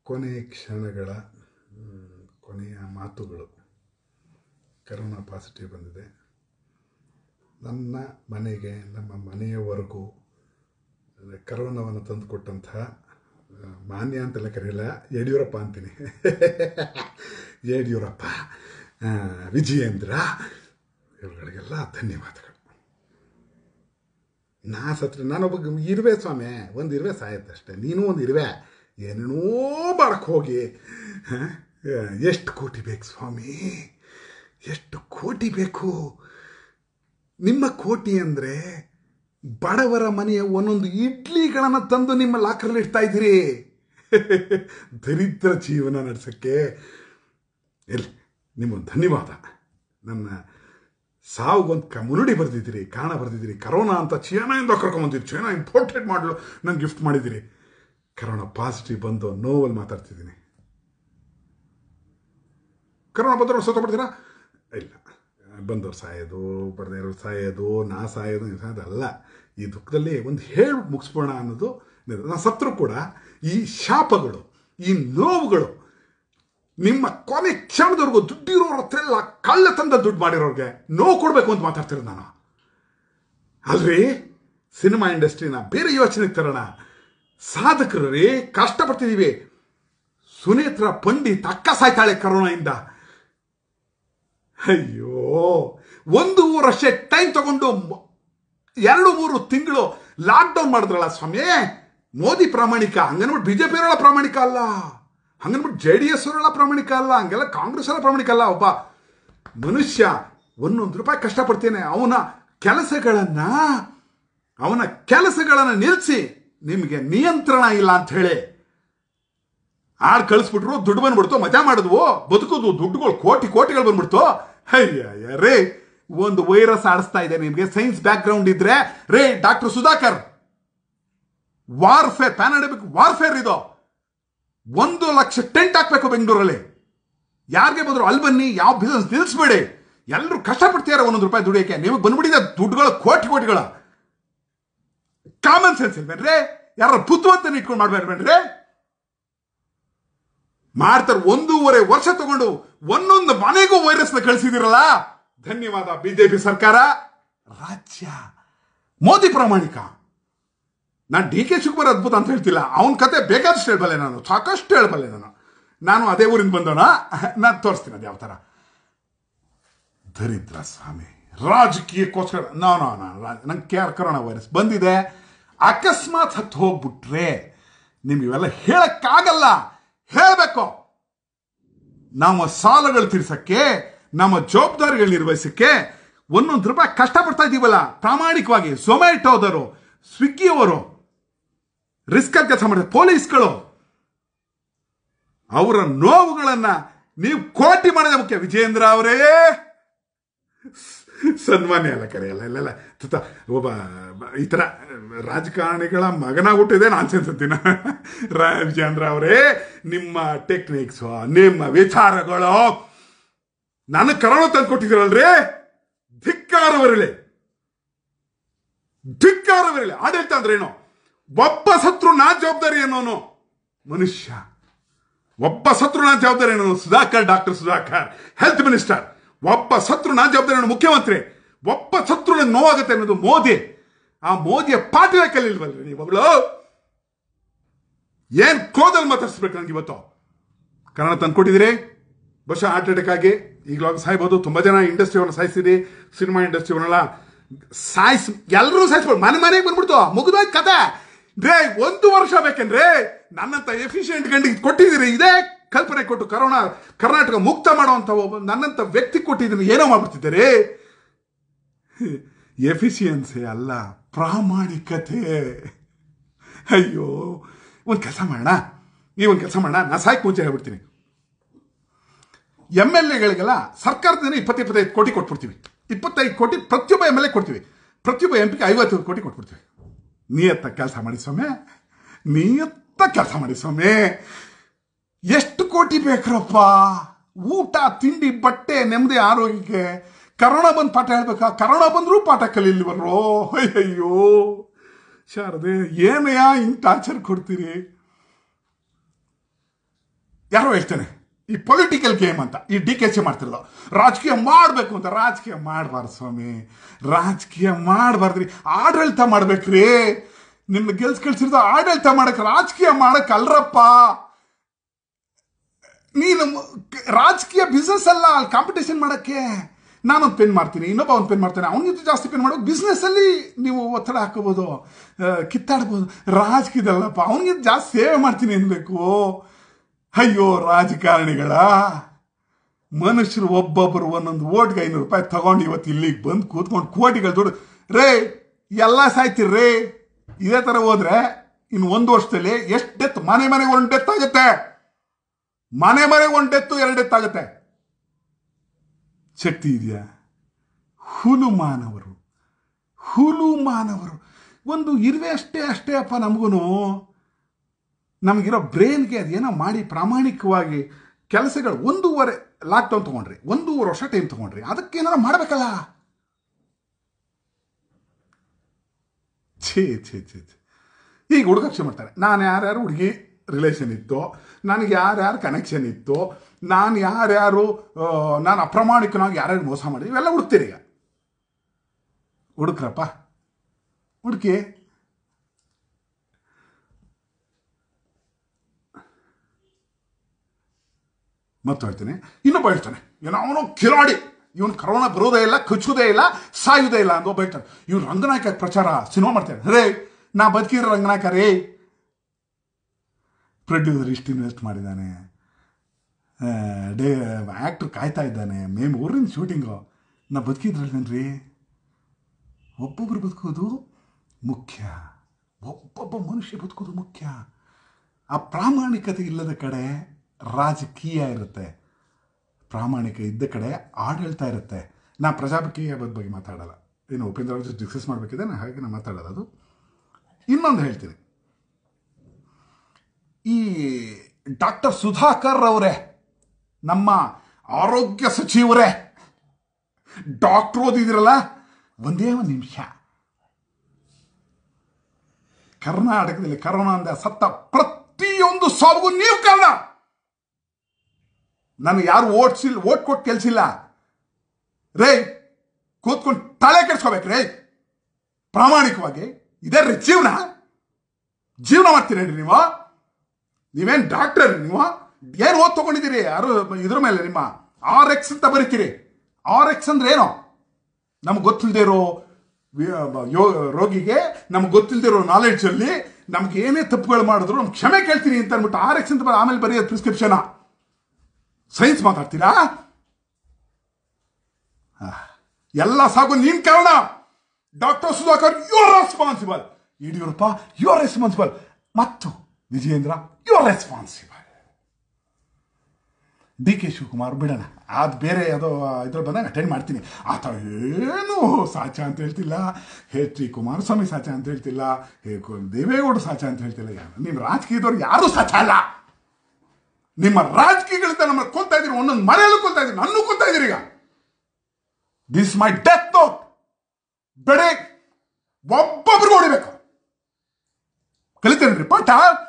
ಕೊನೆ ಕ್ಷಣಗಳ ಮ್, ಕೊನೆಯ ಮಾತುಗಳು ಕರೋನಾ ಪಾಸಿಟಿವ್ ಬಂದಿದೆ ನನ್ನ ಮನೆಗೆ ನಮ್ಮ ಮನೆಯವರೆಗೂ ಕರೋನಾವನ್ನು ತಂದುಕೊಟ್ಟಂತಹ ಆ, ಮಾನ್ಯ ಅಂತೆಲ್ಲ ಕರೆಯಲ್ಲ ಯಡಿಯೂರಪ್ಪ ಅಂತೀನಿ ಯಡಿಯೂರಪ್ಪ ಆ, ವಿಜಯೇಂದ್ರ ಇವುಗಳಿಗೆಲ್ಲ ಧನ್ಯವಾದಗಳು ನಾ ಸತ್ರ ನಾನೊಬ್ಬ ಇರುವೆ ಸ್ವಾಮಿ ಒಂದು ಇರುವೆ ಸಾಯತ್ತಷ್ಟೆ ನೀನು ಒಂದು ಇರುವೆ ಏನೇನೋ ಮಾಡಕ್ಕೆ ಹೋಗಿ ಹ? ಎಷ್ಟು ಕೋಟಿ ಬೇಕು ಸ್ವಾಮಿ ಎಷ್ಟು ಕೋಟಿ ಬೇಕು ನಿಮ್ಮ ಕೋಟಿ ಅಂದರೆ ಬಡವರ ಮನೆಯ ಒಂದೊಂದು ಇಡ್ಲಿಗಳನ್ನು ತಂದು ನಿಮ್ಮ ಲಾಕರಲ್ಲಿ ಇಡ್ತಾ ಇದ್ದೀರಿ ದರಿದ್ರ ಜೀವನ ನಡೆಸೋಕ್ಕೆ ಎಲ್ಲಿ ನಿಮ್ಮೊಂದು ಧನ್ಯವಾದ ನನ್ನ ಸಾವುಗೊಂದು ಕ ಮುರುಡಿ ಬರೆದಿದ್ದೀರಿ ಕಾರಣ ಬರೆದಿದ್ದೀರಿ ಕರೋನಾ ಅಂತ ಚೀನಾಯಿಂದ ಕರ್ಕೊಂಬಂದಿರಿ ಚೀನಾ ಇಂಪೋರ್ಟೆಡ್ ಮಾಡಲು ನಂಗೆ ಗಿಫ್ಟ್ ಮಾಡಿದ್ದೀರಿ ಕರೋನಾ ಪಾಸಿಟಿವ್ ಬಂದು ನೋವಲ್ಲಿ ಮಾತಾಡ್ತಿದ್ದೀನಿ ಕರೋನಾ ಬಂದವ್ರು ಸತ್ತೋಗ್ಬಿಡ್ತೀರಾ ಇಲ್ಲ ಬಂದವ್ರು ಸಾಯೋದು ಬಡದೇ ಇರೋರು ಸಾಯೋದು ನಾ ಸಾಯೋದು ನೀನು ಸಾಯೋದು ಅಲ್ಲ ಈ ದುಃಖದಲ್ಲಿ ಒಂದು ಹೇಳಿ ಮುಗಿಸ್ಬೋಣ ಅನ್ನೋದು ನಾನು ಸತ್ರು ಕೂಡ ಈ ಶಾಪಗಳು ಈ ನೋವುಗಳು ನಿಮ್ಮ ಕೊನೆ ಕ್ಷಣದವರೆಗೂ ದುಡ್ಡಿರೋರ ಹತ್ರ ಎಲ್ಲ ಕಳ್ಳ ತಂದ ದುಡ್ಡು ಮಾಡಿರೋರಿಗೆ ನೋವು ಕೊಡಬೇಕು ಅಂತ ಮಾತಾಡ್ತಿರೋದು ನಾನು ಅಲ್ರಿ ಸಿನಿಮಾ ಇಂಡಸ್ಟ್ರಿನ ಬೇರೆ ಯೋಚನೆಗೆ ತರೋಣ ಸಾಧಕರು ರೀ ಕಷ್ಟಪಡ್ತಿದ್ದೀವಿ ಸುನೇತ್ರ ಪಂಡಿತ್ ಅಕ್ಕ ಸಾಯ್ತಾಳೆ ಕರೋನಾಯಿಂದ ಅಯ್ಯೋ ಒಂದು ವರ್ಷ ಟೈಮ್ ತಗೊಂಡು ಮ- ಎರಡು ಮೂರು ತಿಂಗಳು ಲಾಕ್ಡೌನ್ ಮಾಡಿದ್ರಲ್ಲ ಸ್ವಾಮಿ ಮೋದಿ ಪ್ರಾಮಾಣಿಕ ಹಂಗನ್ಬಿಟ್ಟು ಬಿಜೆಪಿ ಅವರೆಲ್ಲ ಪ್ರಾಮಾಣಿಕ ಅಲ್ಲ ಹಂಗನ್ಬಿಟ್ಟು ಜೆ ಡಿ ಎಸ್ ಅವರೆಲ್ಲ ಪ್ರಾಮಾಣಿಕ ಅಲ್ಲ ಹಂಗೆಲ್ಲ ಕಾಂಗ್ರೆಸ್ ಎಲ್ಲ ಪ್ರಾಮಾಣಿಕ ಅಲ್ಲ ಒಬ್ಬ ಮನುಷ್ಯ ಒಂದೊಂದು ರೂಪಾಯಿ ಕಷ್ಟಪಡ್ತೇನೆ ಅವನ ಕೆಲಸಗಳನ್ನ ಅವನ ಕೆಲಸಗಳನ್ನ ನಿಲ್ಲಿಸಿ ನಿಮಗೆ ನಿಯಂತ್ರಣ ಇಲ್ಲ ಅಂತ ಹೇಳಿ ಆಡ್ ಕಳಿಸ್ಬಿಟ್ರು ದುಡ್ಡು ಬಂದ್ಬಿಡ್ತು ಮಜಾ ಮಾಡಿದ್ವು ಬದುಕುದು ದುಡ್ಡುಗಳು ಕೋಟಿ ಕೋಟಿಗಳು ಬಂದ್ಬಿಡ್ತು ಅಯ್ಯ ರೇ ಒಂದು ವೈರಸ್ ಆಡಿಸ್ತಾ ಇದೆ ನಿಮಗೆ ಸೈನ್ಸ್ ಬ್ಯಾಕ್ ಗ್ರೌಂಡ್ ಇದ್ರೆ ರೇ doctor Sudhakar warfare pandemic warfare ಇದು ಒಂದು ಲಕ್ಷ ಟೆಂಟ್ ಹಾಕ್ಬೇಕು ಬೆಂಗಳೂರಲ್ಲಿ ಯಾರಿಗೆ ಬಂದ್ರು ಅಲ್ಲಿ ಬನ್ನಿ ಯಾವ ಬಿಸ್ನೆಸ್ ನಿಲ್ಲಿಸ್ಬೇಡಿ ಎಲ್ಲರೂ ಕಷ್ಟಪಡ್ತಿದ್ದಾರೆ ಒಂದೊಂದು ರೂಪಾಯಿ ದುಡಿಯೋಕೆ ನಿಮಗೆ ಬಂದ್ಬಿಟ್ಟಿದೆ ದುಡ್ಡುಗಳು ಕೋಟಿ ಕೋಟಿಗಳ ಕಾಮನ್ ಸೆನ್ಸ್ ಇಲ್ವೇನ್ರಿ ಯಾರ ಬುದ್ಧಿವಂತನ ಇಟ್ಕೊಂಡು ಮಾಡ್ಬೇಡ್ಬೇಡ್ರಿ ಮಾಡ್ತಾರೆ ಒಂದೂವರೆ ವರ್ಷ ತಗೊಂಡು ಒಂದೊಂದು ಮನೆಗೂ ವೈರಸ್ನ ಕಳಿಸಿದಿರಲ್ಲ ಧನ್ಯವಾದ ಬಿಜೆಪಿ ಸರ್ಕಾರ ರಾಜ್ಯ ಮೋದಿ ಪ್ರಾಮಾಣಿಕ ನಾನು ಡಿ ಕೆ ಶಿವಕುಮಾರ್ ಅದ್ಭುತ ಅಂತ ಹೇಳ್ತಿಲ್ಲ ಅವನ ಕತೆ ಬೇಕಾದಷ್ಟು ಹೇಳ್ಬಲ್ಲೆ ನಾನು ಸಾಕಷ್ಟು ಹೇಳ್ಬಲ್ಲೆ ನಾನು ನಾನು ಅದೇ ಊರಿಂದ ಬಂದವನ ನಾನು ತೋರಿಸ್ತೀನಿ ಅದು ಯಾವ ಥರ ದರಿದ್ರ ಸ್ವಾಮಿ ರಾಜಕೀಯಕ್ಕೋಸ್ಕರ ನೋ ನೋ ನೋ ನಂಗೆ ಕೆ ಕರೋನಾ ವೈರಸ್ ಬಂದಿದೆ ಅಕಸ್ಮಾತ್ ಹತ್ತು ಹೋಗ್ಬಿಟ್ರೆ ನಿಮ್ಗೆ ಇವೆಲ್ಲ ಹೇಳಕ್ಕಾಗಲ್ಲ ಹೇಳಬೇಕು ನಮ್ಮ ಸಾಲಗಳು ತೀರ್ಸಕ್ಕೆ ನಮ್ಮ ಜವಾಬ್ದಾರಿಗಳು ನಿರ್ವಹಿಸಕ್ಕೆ ಒಂದೊಂದು ರೂಪಾಯಿ ಕಷ್ಟಪಡ್ತಾ ಇದ್ದೀವಲ್ಲ ಪ್ರಾಮಾಣಿಕವಾಗಿ ಝೊಮ್ಯಾಟೋದವರು ಸ್ವಿಗ್ಗಿಯವರು ರಿಸ್ಕ್ ಕೆಲಸ ಮಾಡಿದ ಪೊಲೀಸ್ಗಳು ಅವರ ನೋವುಗಳನ್ನ ನೀವು ಕೋಟಿ ಮಾಡೋದೇ ಮುಖ್ಯ ವಿಜೇಂದ್ರ ಅವರೇ ಸನ್ಮಾನ್ಯ ಅಲ್ಲ ಕರೆಯಲ್ಲ ಇಲ್ಲೆಲ್ಲ ತುತ್ತ ಒಬ್ಬ ಬ- ಈ ಥರ ರಾಜಕಾರಣಿಗಳ ಮಗನ ಹುಟ್ಟಿದೆ ನಾನು ಅಂತೀನಿ ರಾ ವಿಜೇಂದ್ರ ಅವರೇ ನಿಮ್ಮ ಟೆಕ್ನಿಕ್ಸು ನಿಮ್ಮ ವಿಚಾರಗಳು ನನಗೆ ಕರೋನಾ ತಂದು ಕೊಟ್ಟಿದ್ದೀರಲ್ರಿ ಧಿಕ್ಕಾರವರಲಿ ಧಿಕ್ಕಾರವರಲಿ ಆಡಳಿತ ಅಂದ್ರೆ ಏನು ಒಬ್ಬ ಸತ್ರು ನಾ ಜವಾಬ್ದಾರಿ ಅನ್ನೋನು ಮನುಷ್ಯ ಒಬ್ಬ ಸತ್ರು ನಾ ಜವಾಬ್ದಾರಿ ಅನ್ನೋನು Sudhakar doctor Sudhakar health minister ಒಬ್ಬ ಸತ್ರು ನಾ ಜವಾಬ್ದಾರಿ ಅನ್ನೋ ಮುಖ್ಯಮಂತ್ರಿ ಒಬ್ಬ ಸತ್ರು ನಂಗೆ ನೋವಾಗುತ್ತೆ ಅನ್ನೋದು ಮೋದಿ ಆ ಮೋದಿಯ ಪಾಠವೇ ಕಲಿಲ್ವಲ್ರಿ ನೀವೊಬ್ಳು ಏನ್ ಕ್ರೋಧಲ್ಲಿ ಮಾತಾಡ್ಸ್ಬೇಕು ನಂಗೆ ಇವತ್ತು ಕನ್ನಡ ತಂದ್ಕೊಟ್ಟಿದ್ದೀರಿ ಬಹುಶಃ ಹಾರ್ಟ್ ಅಟ್ಯಾಕ್ ಆಗಿ ಈಗಲಾಗ ಸಾಯ್ಬೋದು ತುಂಬ ಜನ ಇಂಡಸ್ಟ್ರಿಯವ್ರನ್ನ ಸಾಯಿಸಿರಿ ಸಿನಿಮಾ ಇಂಡಸ್ಟ್ರಿಯವ್ರನ್ನೆಲ್ಲ ಸಾಯಿಸ್ ಎಲ್ಲರೂ ಸಾಯಿಸ್ಬೋದು ಮನೆ ಮನೆಗೆ ಬಂದ್ಬಿಡ್ತು ಮುಗಿದೋಯ್ತು ಕತೆ ರೇ ಒಂದು ವರ್ಷ ಬೇಕೇನ್ರೇ ನನ್ನಂತ ಎಫಿಷಿಯೆಂಟ್ ಗಂಡಿಗೆ ಕೊಟ್ಟಿದ್ದೀರಿ ಇದೇ ಕಲ್ಪನೆ ಕೊಟ್ಟು ಕರೋನಾ ಕರ್ನಾಟಕ ಮುಕ್ತ ಮಾಡುವಂತ ಒಬ್ಬ ನನ್ನಂತ ವ್ಯಕ್ತಿ ಕೊಟ್ಟಿದ್ದೀನಿ ಏನೋ ಮಾಡ್ಬಿಡ್ತಿದ್ದೀರಿ ಎಫಿಷಿಯನ್ಸಿ ಅಲ್ಲ ಪ್ರಾಮಾಣಿಕತೆ ಅಯ್ಯೋ ಒಂದು ಕೆಲಸ ಮಾಡೋಣ ಈ ಒಂದು ಕೆಲಸ ಮಾಡೋಣ ನಾ ಸಾಯ್ಕೆ ಮುಂಚೆ ಹೇಳ್ಬಿಡ್ತೀನಿ ಎಮ್ ಎಲ್ ಎಗಳಿಗೆಲ್ಲ ಸರ್ಕಾರದಿಂದ ಇಪ್ಪತ್ತು ಇಪ್ಪತ್ತೈದು ಕೋಟಿ ಕೊಟ್ಬಿಡ್ತೀವಿ ಇಪ್ಪತ್ತೈದು ಕೋಟಿ ಪ್ರತಿಯೊಬ್ಬ ಎಮ್ ಎಲ್ ಎ ಕೊಡ್ತೀವಿ ಪ್ರತಿಯೊಬ್ಬ ಎಂ ಪಿಗೆ ಐವತ್ತು ಕೋಟಿ ಕೊಟ್ಬಿಡ್ತೀವಿ ನಿಯತ್ತ ಕೆಲಸ ಮಾಡಿ ಸ್ವಾಮಿ ನಿಯತ್ತ ಕೆಲಸ ಮಾಡಿ ಸ್ವಾಮಿ ಎಷ್ಟು ಕೋಟಿ ಬೇಕ್ರಪ್ಪ ಊಟ ತಿಂಡಿ ಬಟ್ಟೆ ನೆಮ್ಮದಿ ಆರೋಗ್ಯಕ್ಕೆ ಕರೋನಾ ಬಂದು ಪಾಠ ಹೇಳ್ಬೇಕಾ ಕರೋನಾ ಬಂದರೂ ಪಾಠ ಕಲೀಲಿವರೋ ಅಯ್ಯಯ್ಯೋ ಶಾರದೆ ಏನಯ್ಯ ಹಿಂಗೆ ಟಾರ್ಚರ್ ಕೊಡ್ತೀರಿ ಯಾರೋ ಹೇಳ್ತೇನೆ ಈ ಪೊಲಿಟಿಕಲ್ ಗೇಮ್ ಅಂತ ಈ ಡಿ ಕೆ ಸಿ ಮಾಡ್ತಿರೋದು ರಾಜಕೀಯ ಮಾಡಬೇಕು ಅಂತ ರಾಜಕೀಯ ಮಾಡಬಾರ್ದು ಸ್ವಾಮಿ ರಾಜಕೀಯ ಮಾಡಬಾರ್ದ್ರಿ ಆಡಳಿತ ಮಾಡ್ಬೇಕ್ರಿ ನಿನ್ನ ಗೆಲ್ಸ್ ಕಳ್ಸಿರೋದು ಆಡಳಿತ ಮಾಡಕ್ ರಾಜಕೀಯ ಮಾಡಕ್ ಅಲ್ರಪ್ಪ ನೀನು ಮ- ಕ- ರಾಜಕೀಯ ಬಿಸ್ನೆಸ್ ಅಲ್ಲ ಅಲ್ಲಿ ಕಾಂಪಿಟೇಷನ್ ಮಾಡಕ್ಕೆ ನಾನೊಂದು ಪೆನ್ ಮಾಡ್ತೀನಿ ಇನ್ನೊಬ್ಬ ಒಂದು ಪೆನ್ ಮಾಡ್ತಾನೆ ಅವನಿಗಿಂತ ಜಾಸ್ತಿ ಪೆನ್ ಮಾಡೋ ಬಿಸ್ನೆಸ್ ಅಲ್ಲಿ ನೀವು ಒತ್ತಡ ಹಾಕೋಬೋದು ಆ, ಕಿತ್ತಾಡ್ಬೋದು ರಾಜಕೀಯದಲ್ಲಪ್ಪ ಅವನಿಗಿಂತ ಜಾಸ್ತಿ ಸೇವೆ ಮಾಡ್ತೀನಿ ಅನ್ಬೇಕು ಅಯ್ಯೋ ರಾಜಕಾರಣಿಗಳ ಮನುಷ್ಯರು ಒಬ್ಬೊಬ್ಬರು ಒಂದೊಂದು ಓಟ್ಗೆ ಐನೂರು ರೂಪಾಯಿ ತಗೊಂಡು ಇವತ್ತು ಇಲ್ಲಿಗೆ ಬಂದು ಕೂತ್ಕೊಂಡು ಕೋಟಿಗಳು ದುಡ್ಡು ರೇ ಎಲ್ಲ ಸಾಯ್ತಿರ್ರಿ ಇದೇ ಥರ ಹೋದ್ರೆ ಇನ್ನು ಒಂದು ವರ್ಷದಲ್ಲಿ ಎಷ್ಟು ಡೆತ್ ಮನೆ ಮನೆಗೆ ಒಂದು ಡೆತ್ ಆಗುತ್ತೆ ಮನೆ ಮನೆಗೆ ಒಂದು ಡೆತ್ತು ಎರಡು ಡೆತ್ ಆಗುತ್ತೆ ಶಕ್ತಿ ಇದೆಯಾ ಹುಲು ಮಾನವರು ಹುಲು ಮಾನವರು ಒಂದು ಇರುವೆ ಅಷ್ಟೇ ಅಷ್ಟೇ ಅಪ್ಪ ನಮಗೂ ನಮಗಿರೋ ಬ್ರೈನ್ಗೆ ಅದೇನೋ ಮಾಡಿ ಪ್ರಾಮಾಣಿಕವಾಗಿ ಕೆಲಸಗಳು ಒಂದೂವರೆ ಲಾಕ್ಡೌನ್ ತೊಗೊಂಡ್ರಿ ಒಂದೂವರೆ ವರ್ಷ ಟೈಮ್ ತೊಗೊಂಡ್ರಿ ಅದಕ್ಕೆ ಏನಾರ ಮಾಡಬೇಕಲ್ಲ ಛೇ ಛೇ ಛೇ ಛೇ ಈಗ ಹುಡುಗ ಅಕ್ಷೆ ಮಾಡ್ತಾರೆ ನಾನು ಯಾರ್ಯಾರು ಹುಡುಗಿ ರಿಲೇಷನ್ ಇತ್ತು ನನಗೆ ಯಾರ್ಯಾರು ಕನೆಕ್ಷನ್ ಇತ್ತು ನಾನು ಯಾರ್ಯಾರು ಆ, ನಾನು ಅಪ್ರಾಮಾಣಿಕನಾಗಿ ಯಾರ್ಯಾರು ಮೋಸ ಮಾಡಿದ್ವಿ ಇವೆಲ್ಲ ಹುಡುಕ್ತೀರಿ ಈಗ ಹುಡುಕ್ರಪ್ಪ ಹುಡುಕಿ ಮತ್ತು ಹೇಳ್ತೀನಿ ಇನ್ನೊಬ್ಬ ಹೇಳ್ತಾನೆ ಏನೋ ಅವನು ಕಿಲಾಡಿ ಇವನು ಕರೋನಾ ಬರೋದೇ ಇಲ್ಲ ಕಚ್ಚೋದೇ ಇಲ್ಲ ಸಾಯುವುದೇ ಇಲ್ಲ ಅಂತ ಒಬ್ಬ ಹೇಳ್ತಾನೆ ಇವ್ನು ರಂಗನಾಯಕ ಪ್ರಚಾರ ಸಿನಿಮಾ ಮಾಡ್ತಾನೆ ರೇ ನಾ ಬದುಕಿರೋ ರಂಗನಾಯಕ ರೇ ಪ್ರೊಡ್ಯೂಸರ್ ಇಷ್ಟು ಇನ್ವೆಸ್ಟ್ ಮಾಡಿದ್ದಾನೆ ಆ, ಡೇ ಆ್ಯಕ್ಟ್ರ್ ಕಾಯ್ತಾ ಇದ್ದಾನೆ ಮೇ ಮೂರರಿಂದ ಶೂಟಿಂಗು ನಾ ಬದುಕಿದ್ರಲ್ವೇನ್ರಿ ಒಬ್ಬೊಬ್ರು ಬದುಕೋದು ಮುಖ್ಯ ಒಬ್ಬೊಬ್ಬ ಮನುಷ್ಯ ಬದುಕೋದು ಮುಖ್ಯ ಆ ಪ್ರಾಮಾಣಿಕತೆ ಇಲ್ಲದ ಕಡೆ ರಾಜಕೀಯ ಇರುತ್ತೆ ಪ್ರಾಮಾಣಿಕ ಇದ್ದ ಕಡೆ ಆಡಳಿತ ಇರುತ್ತೆ ನಾ ಪ್ರಜಾಪ್ರಕ್ರಿಯೆ ಬಗ್ಗೆ ಮಾತಾಡಲ್ಲ ಏನು ಉಪೇಂದ್ರ ಅವ್ರ ಜೊತೆ ಡಿಸ್ಕಸ್ ಮಾಡಬೇಕಿದೆ ನಾ ಹಾಗೆ ನಾ ಮಾತಾಡೋದು ಅದು ಇನ್ನೊಂದು ಹೇಳ್ತೀನಿ ಈ ಡಾಕ್ಟರ್ ಸುಧಾಕರ್ ಅವರೇ ನಮ್ಮ ಆರೋಗ್ಯ ಸಚಿವರೇ ಡಾಕ್ಟರ್ ಓದಿದಿರಲ್ಲ ಒಂದೇ ಒಂದು ನಿಮಿಷ ಕರ್ನಾಟಕದಲ್ಲಿ ಕರೋನಾದಿಂದ ಸತ್ತ ಪ್ರತಿಯೊಂದು ಸಾವಿಗೂ ನೀವು ಕಾರಣ ನನಗೆ ಯಾರು ಓಟ್ಸಿಲ್ಲ ಓಟ್ ಕೊಟ್ಟು ಕೆಲ್ಸಿಲ್ಲ ರೇ ಕೂತ್ಕೊಂಡು ತಲೆ ಕೆಡ್ಸ್ಕೋಬೇಕು ರೇ ಪ್ರಾಮಾಣಿಕವಾಗಿ ಇದೇ ರೀ ಜೀವನ ಜೀವನ ಮಾಡ್ತೀರೇನ್ರಿ ನೀವು ನೀವೇನ್ ಡಾಕ್ಟರ್ ನೀವು ಏನು ಓದ್ ತಗೊಂಡಿದ್ದೀರಿ ಯಾರು ಇದ್ರ ಮೇಲೆ ನಿಮ್ಮ ಆರ್ ಎಕ್ಸ್ ಅಂತ ಬರೀತೀರಿ ಆರ್ ಎಕ್ಸ್ ಅಂದ್ರೆ ಏನು ನಮ್ಗೆ ಗೊತ್ತಿಲ್ಲದೆ ಇರೋ ವಿ- ಯೋ- ರೋಗಿಗೆ ನಮ್ಗೆ ಗೊತ್ತಿಲ್ಲದೆ ಇರೋ ನಾಲೆಡ್ಜ್ ಅಲ್ಲಿ ನಮ್ಗೆ ಏನೇ ತಪ್ಪುಗಳು ಮಾಡಿದ್ರು ನಮ್ಗೆ ಕ್ಷಮೆ ಕೇಳ್ತೀನಿ ಅಂತ ಅಂದ್ಬಿಟ್ಟು ಆರ್ ಎಕ್ಸ್ ಅಂತ ಬ- ಆಮೇಲೆ ಬರೆಯೋದು ಪ್ರಿಸ್ಕ್ರಿಪ್ಷನ್ ಸೈನ್ಸ್ ಮಾತಾಡ್ತೀರಾ ಆ, ಎಲ್ಲ ಸಾಕು ನೀನ್ ಕಾರಣ doctor Sudhakar you are responsible Yediyurappa you are responsible ಮತ್ತು Vijayendra you are responsible D K Shivakumar ಬಿಡೋಣ ಅದು ಬೇರೆ ಯಾವುದೋ ಇದ್ರ ಬಂದಾಗ ಅಟೆಂಡ್ ಮಾಡ್ತೀನಿ ಆತ ಏನು ಸಾಚ ಅಂತ ಹೇಳ್ತಿಲ್ಲ ಎಚ್ ಡಿ ಕುಮಾರಸ್ವಾಮಿ ಸಾಚ ಅಂತ ಹೇಳ್ತಿಲ್ಲ ಹೇ ಕು- ದೇವೇಗೌಡ ಸಾಚ ಅಂತ ಹೇಳ್ತಿಲ್ಲ ಯಾರು ನಿಮ್ಮ ರಾಜಕೀಯದವ್ರು ಯಾರೂ ಸಾಚ ಅಲ್ಲ ನಿಮ್ಮ ರಾಜಕೀಯಗಳಿಂದ ನಮ್ಮ ಕೊಲ್ತಾ ಇದ್ದೀರಿ ಒಂದೊಂದು ಮನೆಯಲ್ಲೂ ಕೊಲ್ತಾ ಇದ್ದೀರಿ ನನ್ನೂ ಕೊಲ್ತಾ ಇದ್ದೀರಿ ಈಗ ದಿಸ್ ಮೈ ಡೆತ್ ನೋಟ್ ಬೆಳೆ ಒಬ್ಬೊಬ್ರಿಗೆ ಹೊಡಿಬೇಕು ಕಲಿತೇನ್ರಿ ಪಾಠ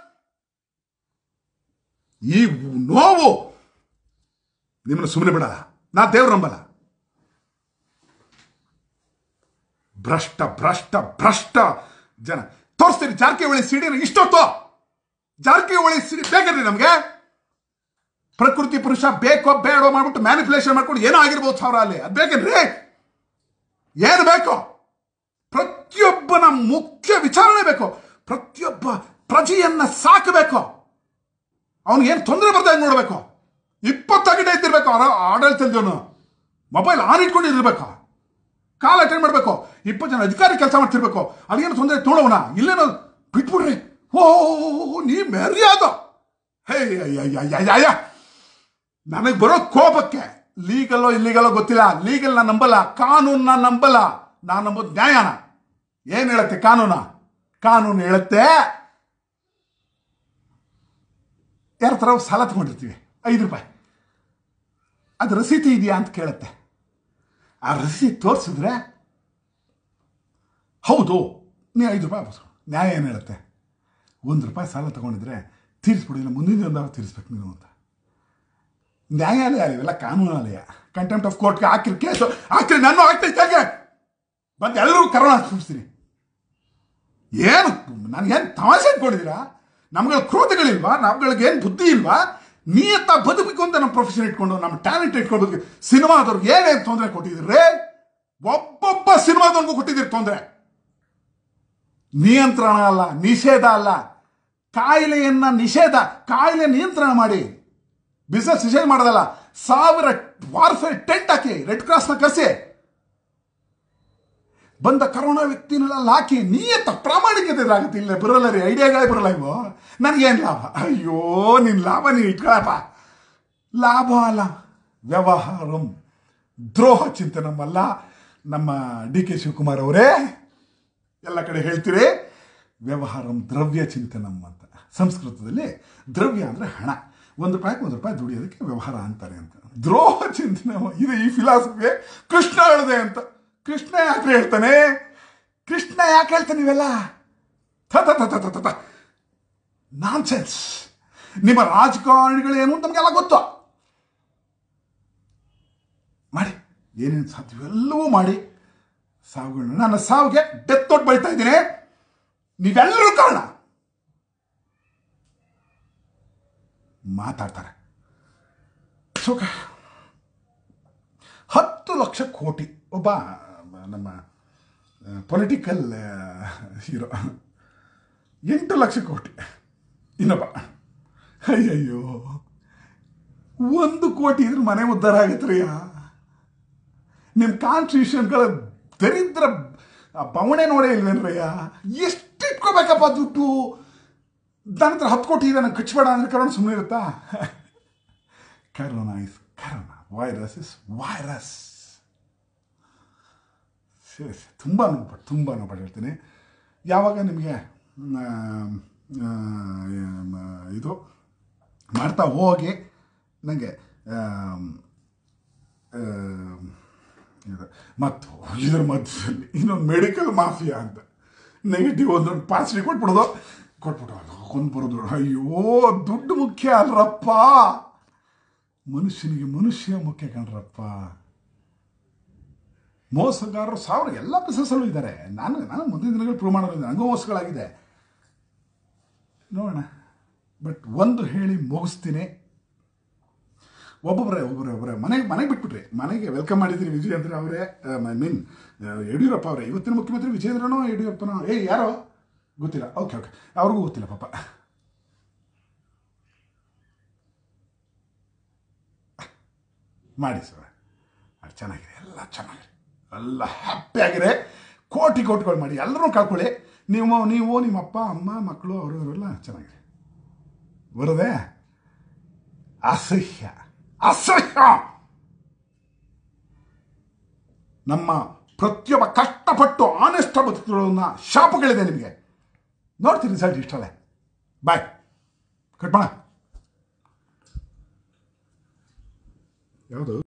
ಈ ನೋವು ನಿಮ್ಮನ್ನ ಸುಮ್ಮನೆ ಬಿಡಲ್ಲ ನಾ ದೇವ್ರ ನಂಬಲ್ಲ ಭ್ರಷ್ಟ ಭ್ರಷ್ಟ ಭ್ರಷ್ಟ ಜನ ತೋರಿಸ್ತೀರಿ ಜಾರಕಿಹೊಳಿ ಸಿಡಿನ ಇಷ್ಟೊತ್ತು ಜಾರಕಿಹೊಳಿ ಸಿಡಿ ಬೇಕನ್ರಿ ನಮಗೆ ಪ್ರಕೃತಿ ಪುರುಷ ಬೇಕೋ ಬೇಡೋ ಮಾಡ್ಬಿಟ್ಟು ಮ್ಯಾನಿಪುಲೇಷನ್ ಮಾಡ್ಕೊಂಡು ಏನೋ ಆಗಿರ್ಬೋದು ಸಾವಿರ ಅಲ್ಲಿ ಅದು ಬೇಕೇನ್ರಿ ಏನು ಬೇಕು ಪ್ರತಿಯೊಬ್ಬನ ಮುಖ್ಯ ವಿಚಾರಣೆ ಬೇಕು ಪ್ರತಿಯೊಬ್ಬ ಪ್ರಜೆಯನ್ನ ಸಾಕಬೇಕು ಅವನಿಗೇನು ತೊಂದರೆ ಬರ್ದಾಗ ನೋಡಬೇಕು ಇಪ್ಪತ್ತು ಗಂಟೆ ಇದ್ದಿರ್ಬೇಕು ಆಡಳಿತದವನು ಮೊಬೈಲ್ ಆನ್ ಇಟ್ಕೊಂಡು ಇರ್ಬೇಕು ಕಾಲ್ ಅಟೆಂಡ್ ಮಾಡಬೇಕು ಇಪ್ಪತ್ತು ಜನ ಅಧಿಕಾರಿ ಕೆಲಸ ಮಾಡ್ತಿರ್ಬೇಕು ಅದೇನು ತೊಂದರೆ ನೋಡೋಣ ಇಲ್ಲೇನೋ ಬಿಟ್ಬಿಡ್ರಿ ಓ ನೀ ಮೆರ್ಯಾದ ಹೇ ಅಯ್ಯ ನನಗೆ ಬರೋ ಕೋಪಕ್ಕೆ ಲೀಗಲ್ಲೋ ಇಲ್ಲಿಗಲ್ಲೋ ಗೊತ್ತಿಲ್ಲ ಲೀಗಲ್ ನಾನು ನಂಬಲ್ಲ ಕಾನೂನ್ನ ನಂಬಲ್ಲ ನಾನು ನಂಬೋದು ನ್ಯಾಯನ ಏನು ಹೇಳುತ್ತೆ ಕಾನೂನ ಕಾನೂನು ಹೇಳುತ್ತೆ ಯಾರ ಥರ ಸಾಲ ತಗೊಂಡಿರ್ತೀವಿ ಐದು ರೂಪಾಯಿ ಅದು ರಸೀತಿ ಇದೆಯಾ ಅಂತ ಕೇಳುತ್ತೆ ಆ ರಸೀತಿ ತೋರಿಸಿದ್ರೆ ಹೌದು ನೀವು ಐದು ರೂಪಾಯಿ ವಾಪಸ್ ಕೊಡು. ನ್ಯಾಯ ಏನು ಹೇಳುತ್ತೆ ಒಂದು ರೂಪಾಯಿ ಸಾಲ ತಗೊಂಡಿದ್ರೆ ತೀರಿಸ್ಬಿಡಿ ಇಲ್ಲ ಮುಂದಿನ ದಿನದಾಗ ತೀರಿಸ್ಬೇಕು ನೀನು ಅಂತ ನ್ಯಾಯಾಲಯ ಇವೆಲ್ಲ ಕಾನೂನಾಲಯ ಕಂಟೆಂಪ್ಟ್ ಆಫ್ ಕೋರ್ಟ್ಗೆ ಹಾಕಿರಿ ಕೇಸು ಹಾಕಿರಿ ನಾನು ಹಾಕ್ತೈತೆ ಬಂದು ಎಲ್ಲರೂ ಕರೋನಾ ಹಚ್ಚಿಸ್ತೀನಿ ಏನು ನನಗೇನು ತಮಾಷೆ ಇಟ್ಕೊಂಡಿದ್ದೀರಾ ನಮ್ಗಳ ಕ್ರೋಧಗಳಿಲ್ವಾ ನಮ್ಗಳಿಗೇನು ಬುದ್ಧಿ ಇಲ್ವಾ ನಿಯತ್ತ ಬದುಕಬೇಕು ಅಂತ ನಮ್ಮ ಪ್ರೊಫೆಷನ್ ಇಟ್ಕೊಂಡು ನಮ್ಮ ಟ್ಯಾಲೆಂಟ್ ಇಟ್ಕೊಂಡು ಸಿನಿಮಾದವ್ರಿಗೆ ಏನೇನು ತೊಂದರೆ ಕೊಟ್ಟಿದ್ದೀರಿ ಒಬ್ಬೊಬ್ಬ ಸಿನಿಮಾದವ್ರಿಗೂ ಕೊಟ್ಟಿದ್ದೀರಿ ತೊಂದರೆ ನಿಯಂತ್ರಣ ಅಲ್ಲ ನಿಷೇಧ ಅಲ್ಲ ಕಾಯಿಲೆಯನ್ನ ನಿಷೇಧ ಕಾಯಿಲೆ ನಿಯಂತ್ರಣ ಮಾಡಿ ಬಿಸ್ನೆಸ್ ನಿಷೇಧ ಮಾಡೋದಲ್ಲ ಸಾವಿರ ವಾರ್ಫೇರ್ ಟೆಂಟ್ ಹಾಕಿ ರೆಡ್ ಕ್ರಾಸ್ನ ಕರೆಸಿ ಬಂದ ಕರೋನಾ ವ್ಯಕ್ತಿನೆಲ್ಲ ಹಾಕಿ ನಿಯತ್ತ ಪ್ರಾಮಾಣಿಕತೆ ಆಗುತ್ತೆ ಇಲ್ಲ ಬರಲ್ಲ ರೀ ಐಡಿಯಾಗಳೇ ಬರಲ್ಲ ಇವು ನನಗೇನು ಲಾಭ ಅಯ್ಯೋ ನಿನ್ನ ಲಾಭ ನೀವು ಇಟ್ಕೊಳಪ್ಪ ಲಾಭ ಅಲ್ಲ ವ್ಯವಹಾರಂ ದ್ರೋಹ ಚಿಂತನಮಲ್ಲ ನಮ್ಮ ಡಿ ಕೆ ಶಿವಕುಮಾರ್ ಅವರೇ ಎಲ್ಲ ಕಡೆ ಹೇಳ್ತೀರಿ ವ್ಯವಹಾರಂ ದ್ರವ್ಯ ಚಿಂತನಂ ಅಂತ ಸಂಸ್ಕೃತದಲ್ಲಿ ದ್ರವ್ಯ ಅಂದರೆ ಹಣ ಒಂದು ರೂಪಾಯಿಗೆ ಒಂದು ರೂಪಾಯಿ ದುಡಿಯೋದಕ್ಕೆ ವ್ಯವಹಾರ ಅಂತಾರೆ ಅಂತ ದ್ರೋಹ ಚಿಂತನೆ ಇದು ಈ ಫಿಲಾಸಫಿ ಕೃಷ್ಣ ಹೇಳಿದೆ ಅಂತ ಕೃಷ್ಣ ಯಾಕೆ ಹೇಳ್ತಾನೆ ಕೃಷ್ಣ ಯಾಕೆ ಹೇಳ್ತಾನೆ ಇವೆಲ್ಲ ಥ ಥ ಥ ಥ ಥ ಥ ನಾನ್ಸೆನ್ಸ್ ನಿಮ್ಮ ರಾಜಕಾರಣಿಗಳೇನು ಅಂತ ನಮಗೆಲ್ಲ ಗೊತ್ತು ಮಾಡಿ ಏನೇನು ಸಾಧ್ಯವೆಲ್ಲವೂ ಮಾಡಿ ಸಾವುಗಳನ್ನ ನನ್ನ ಸಾವಿಗೆ ಡೆತ್ ನೋಟ್ ಬಳಿತಾ ಇದ್ದೀನಿ ನೀವೆಲ್ಲರೂ ಕಾರಣ ಮಾತಾಡ್ತಾರೆ ಸುಖ ಹತ್ತು ಲಕ್ಷ ಕೋಟಿ ಒಬ್ಬ ನಮ್ಮ ಪೊಲಿಟಿಕಲ್ ಹೀರೋ ಎಂಟು ಲಕ್ಷ ಕೋಟಿ ಇನ್ನೊಬ್ಬ ಅಯ್ಯಯ್ಯೋ ಒಂದು ಕೋಟಿ ಇದ್ರೆ ಮನೆ ಉದ್ಧಾರ ಆಗತ್ರಿಯ ನಿಮ್ಮ ಕಾನ್ಸ್ಟಿಟ್ಯೂಷನ್ಗಳ ದರಿದ್ರ ಆ ಬವಣೆ ನೋಡೇ ಇಲ್ವೇನ್ರಯ್ಯ ಎಷ್ಟು ಇಟ್ಕೋಬೇಕಪ್ಪ ದುಡ್ಡು ನನ್ನ ಹತ್ರ ಹತ್ತು ಕೋಟಿ ಇದೆ ನನಗೆ ಖರ್ಚು ಬೇಡ ಅಂದ್ರೆ ಕರೋಣ ಸುಮ್ಮನೆ ಇರುತ್ತಾ corona is corona virus is virus ಸರಿ ಸರಿ ತುಂಬ ನೋವು ತುಂಬ ನೋವು ಹೇಳ್ತೀನಿ ಯಾವಾಗ ನಿಮಗೆ ಇದು ಮಾಡ್ತಾ ಹೋಗಿ ನನಗೆ ಇದು ಮತ್ತು ಇದ್ರ ಮಧ್ಯದಲ್ಲಿ ಇನ್ನೊಂದು ಮೆಡಿಕಲ್ ಮಾಫಿಯಾ ಅಂತ ನೆಗೆಟಿವ್ ಒಂದೊಂದು ಪಾರ್ಸಲಿ ಕೊಟ್ಬಿಡೋದು ಕೊಟ್ಬಿಟ್ಟು ಕೊಂದು ಬರೋದು ಅಯ್ಯೋ ದುಡ್ಡು ಮುಖ್ಯ ಅಲ್ರಪ್ಪ ಮನುಷ್ಯನಿಗೆ ಮನುಷ್ಯ ಮುಖ್ಯ ಕಣ್ರಪ್ಪ ಮೋಸಗಾರರು ಸಾವಿರ ಎಲ್ಲ ಬಿಸ್ನೆಸ್ಸಲ್ಲೂ ಇದ್ದಾರೆ ನಾನು ನಾನು ಮುಂದಿನ ದಿನಗಳು ಪ್ರೂವ್ ಮಾಡೋದು ನನಗೂ ಮೋಸಗಳಾಗಿದೆ ನೋಡೋಣ ಬಟ್ ಒಂದು ಹೇಳಿ ಮುಗಿಸ್ತೀನಿ ಒಬ್ಬೊಬ್ಬರೇ ಒಬ್ಬರೇ ಒಬ್ಬರೇ ಮನೆಗೆ ಮನೆಗೆ ಬಿಟ್ಬಿಟ್ರಿ ಮನೆಗೆ ವೆಲ್ಕಮ್ ಮಾಡಿದ್ದೀರಿ ವಿಜಯೇಂದ್ರ ಅವರೇ ಐ ಮೀನ್ ಯಡಿಯೂರಪ್ಪ ಅವರೇ ಇವತ್ತಿನ ಮುಖ್ಯಮಂತ್ರಿ ವಿಜಯೇಂದ್ರನೋ ಯಡಿಯೂರಪ್ಪನೋ ಏ ಯಾರೋ ಗೊತ್ತಿಲ್ಲ ಓಕೆ ಓಕೆ ಅವ್ರಿಗೂ ಗೊತ್ತಿಲ್ಲ ಪಾಪ ಮಾಡಿ ಸರ್ ಅದು ಚೆನ್ನಾಗಿದೆ ಎಲ್ಲ ಚೆನ್ನಾಗಿದೆ ಎಲ್ಲ ಹ್ಯಾಪಿ ಆಗಿದೆ ಕೋಟಿ ಕೋಟಿಗಳು ಮಾಡಿ ಎಲ್ಲರೂ ಕಳ್ಕೊಳ್ಳಿ ನೀವು ನೀವು ನಿಮ್ಮ ಅಪ್ಪ ಅಮ್ಮ ಮಕ್ಕಳು ಅವರು ಇವರೆಲ್ಲ ಚೆನ್ನಾಗಿದೆ ಬರದೆ ಅಸಹ್ಯ ಅಸಹ್ಯ ನಮ್ಮ ಪ್ರತಿಯೊಬ್ಬ ಕಷ್ಟಪಟ್ಟು ಆನೆಸ್ಟ್ ಬದುಕಿರೋನ್ನ ಶಾಪಗಳಿದೆ ನಿಮಗೆ ನೋಡ್ತೀರಿ ರಿಸಲ್ಟ್ ಇಷ್ಟಲ್ಲೇ ಬಾಯ್ ಕಟ್ ಮಾಡ ಯಾವುದು